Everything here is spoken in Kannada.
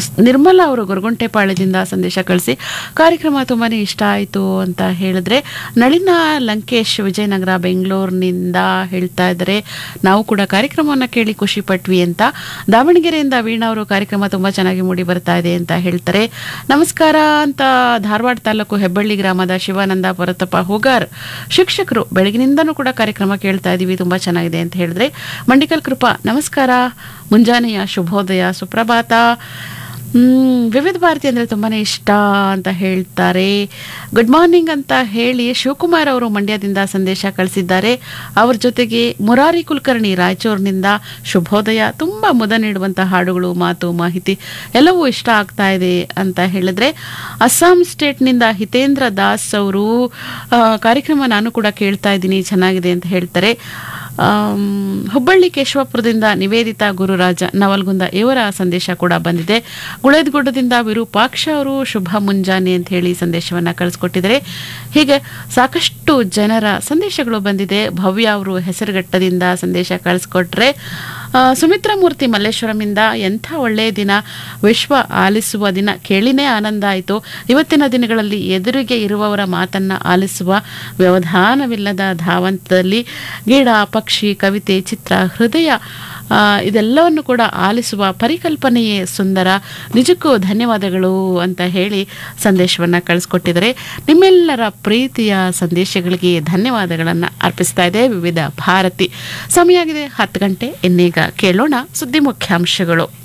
ಸ್- ನಿರ್ಮಲಾ ಅವರು ಗೊರಗುಂಟೆಪಾಳ್ಯದಿಂದ ಸಂದೇಶ ಕಳಿಸಿ ಕಾರ್ಯಕ್ರಮ ತುಂಬಾ ಇಷ್ಟ ಆಯಿತು ಅಂತ ಹೇಳಿದ್ರೆ ನಳಿನ ಲಂಕೇಶ್ ವಿಜಯನಗರ ಬೆಂಗಳೂರಿನಿಂದ ಹೇಳ್ತಾ ಇದ್ದಾರೆ ನಾವು ಕೂಡ ಕಾರ್ಯಕ್ರಮವನ್ನು ಕೇಳಿ ಖುಷಿ ಪಟ್ವಿ ಅಂತ ದಾವಣಗೆರೆಯಿಂದ ವೀಣಾ ಅವರು ಕಾರ್ಯಕ್ರಮ ತುಂಬ ಚೆನ್ನಾಗಿ ಮೂಡಿ ಬರ್ತಾ ಇದೆ ಅಂತ ಹೇಳ್ತಾರೆ ನಮಸ್ಕಾರ ಅಂತ ಧಾರವಾಡ ತಾಲೂಕು ಹೆಬ್ಬಳ್ಳಿ ಗ್ರಾಮದ ಶಿವಾನಂದ ಪರತಪ್ಪ ಹೂಗಾರ್ ಶಿಕ್ಷಕರು ಬೆಳಗಿನಿಂದನೂ ಕೂಡ ಕಾರ್ಯಕ್ರಮ ಕೇಳ್ತಾ ಇದ್ದೀವಿ ತುಂಬ ಚೆನ್ನಾಗಿದೆ ಅಂತ ಹೇಳಿದ್ರೆ ಮಂಡಿಕಲ್ ಕೃಪಾ ನಮಸ್ಕಾರ ಮುಂಜಾನೆಯ ಶುಭೋದಯ ಸುಪ್ರಭಾತ ಹ್ಮ್, ವಿವಿಧ ಭಾರತಿ ಅಂದರೆ ತುಂಬಾ ಇಷ್ಟ ಅಂತ ಹೇಳ್ತಾರೆ ಗುಡ್ ಮಾರ್ನಿಂಗ್ ಅಂತ ಹೇಳಿ ಶಿವಕುಮಾರ್ ಅವರು ಮಂಡ್ಯದಿಂದ ಸಂದೇಶ ಕಳಿಸಿದ್ದಾರೆ ಅವ್ರ ಜೊತೆಗೆ ಮುರಾರಿ ಕುಲಕರ್ಣಿ ರಾಯಚೂರಿನಿಂದ ಶುಭೋದಯ ತುಂಬ ಮುದ ನೀಡುವಂಥ ಹಾಡುಗಳು ಮಾತು ಮಾಹಿತಿ ಎಲ್ಲವೂ ಇಷ್ಟ ಆಗ್ತಾ ಇದೆ ಅಂತ ಹೇಳಿದ್ರೆ ಅಸ್ಸಾಂ ಸ್ಟೇಟ್ನಿಂದ ಹಿತೇಂದ್ರ ದಾಸ್ ಅವರು ಆ, ಕಾರ್ಯಕ್ರಮ ನಾನು ಕೂಡ ಕೇಳ್ತಾ ಇದ್ದೀನಿ ಚೆನ್ನಾಗಿದೆ ಅಂತ ಹೇಳ್ತಾರೆ ಆಮ್, ಹುಬ್ಬಳ್ಳಿ ಕೇಶವಪುರದಿಂದ ನಿವೇದಿತಾ ಗುರುರಾಜ ನವಲ್ಗುಂದ ಇವರ ಸಂದೇಶ ಕೂಡ ಬಂದಿದೆ ಗುಳೇದಗುಡ್ಡದಿಂದ ವಿರೂಪಾಕ್ಷ ಅವರು ಶುಭ ಮುಂಜಾನೆ ಅಂತ ಹೇಳಿ ಸಂದೇಶವನ್ನ ಕಳಿಸ್ಕೊಟ್ಟಿದ್ದಾರೆ ಹೀಗೆ ಸಾಕಷ್ಟು ಜನರ ಸಂದೇಶಗಳು ಬಂದಿದೆ ಭವ್ಯ ಅವರು ಹೆಸರುಘಟ್ಟದಿಂದ ಸಂದೇಶ ಕಳಿಸ್ಕೊಟ್ರೆ ಆ, ಸುಮಿತ್ರಾ ಮೂರ್ತಿ ಮಲ್ಲೇಶ್ವರಮಿಂದ ಎಂಥ ಒಳ್ಳೆಯ ದಿನ ವಿಶ್ವ ಆಲಿಸುವ ದಿನ ಕೇಳಿನೇ ಆನಂದ ಆಯಿತು ಇವತ್ತಿನ ದಿನಗಳಲ್ಲಿ ಎದುರಿಗೆ ಇರುವವರ ಮಾತನ್ನ ಆಲಿಸುವ ವ್ಯವಧಾನವಿಲ್ಲದ ಧಾವಂತದಲ್ಲಿ ಗಿಡ ಪಕ್ಷಿ ಕವಿತೆ ಚಿತ್ರ ಹೃದಯ ಆ, ಇದೆಲ್ಲವನ್ನು ಕೂಡ ಆಲಿಸುವ ಪರಿಕಲ್ಪನೆಯೇ ಸುಂದರ ನಿಜಕ್ಕೂ ಧನ್ಯವಾದಗಳು ಅಂತ ಹೇಳಿ ಸಂದೇಶವನ್ನು ಕಳಿಸ್ಕೊಟ್ಟಿದ್ದಾರೆ ನಿಮ್ಮೆಲ್ಲರ ಪ್ರೀತಿಯ ಸಂದೇಶಗಳಿಗೆ ಧನ್ಯವಾದಗಳನ್ನು ಅರ್ಪಿಸ್ತಾ ಇದೆ ವಿವಿಧ ಭಾರತಿ ಸಮಯ ಆಗಿದೆ ಹತ್ತು ಗಂಟೆ ಇನ್ನೀಗ ಕೇಳೋಣ ಸುದ್ದಿ ಮುಖ್ಯಾಂಶಗಳು